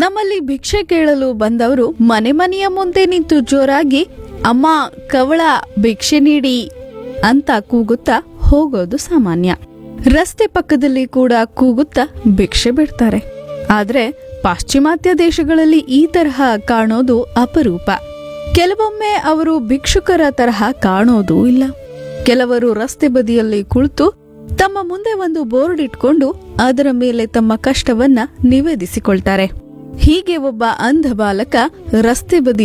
ನಮ್ಮಲ್ಲಿ ಭಿಕ್ಷೆ ಕೇಳಲು ಬಂದವರು ಮನೆ ಮನೆಯ ಮುಂದೆ ನಿಂತು ಜೋರಾಗಿ ಅಮ್ಮ ಕವಳ ಭಿಕ್ಷೆ ನೀಡಿ ಅಂತ ಕೂಗುತ್ತಾ ಹೋಗೋದು ಸಾಮಾನ್ಯ ರಸ್ತೆ ಪಕ್ಕದಲ್ಲಿ ಕೂಡ ಕೂಗುತ್ತಾ ಭಿಕ್ಷೆ ಬಿಡ್ತಾರೆ ಆದ್ರೆ ಪಾಶ್ಚಿಮಾತ್ಯ ದೇಶಗಳಲ್ಲಿ ಈ ತರಹ ಕಾಣೋದು ಅಪರೂಪ ಕೆಲವೊಮ್ಮೆ ಅವರು ಭಿಕ್ಷುಕರ ತರಹ ಕಾಣೋದೂ ಇಲ್ಲ ಕೆಲವರು ರಸ್ತೆ ಬದಿಯಲ್ಲಿ ಕುಳಿತು ತಮ್ಮ ಮುಂದೆ ಒಂದು ಬೋರ್ಡ್ ಇಟ್ಕೊಂಡು ಅದರ ಮೇಲೆ ತಮ್ಮ ಕಷ್ಟವನ್ನ ನಿವೇದಿಸಿಕೊಳ್ತಾರೆ ಹೀಗೆ ಒಬ್ಬ ಅಂಧ ಬಾಲಕ ರಸ್ತೆ ಬದಿ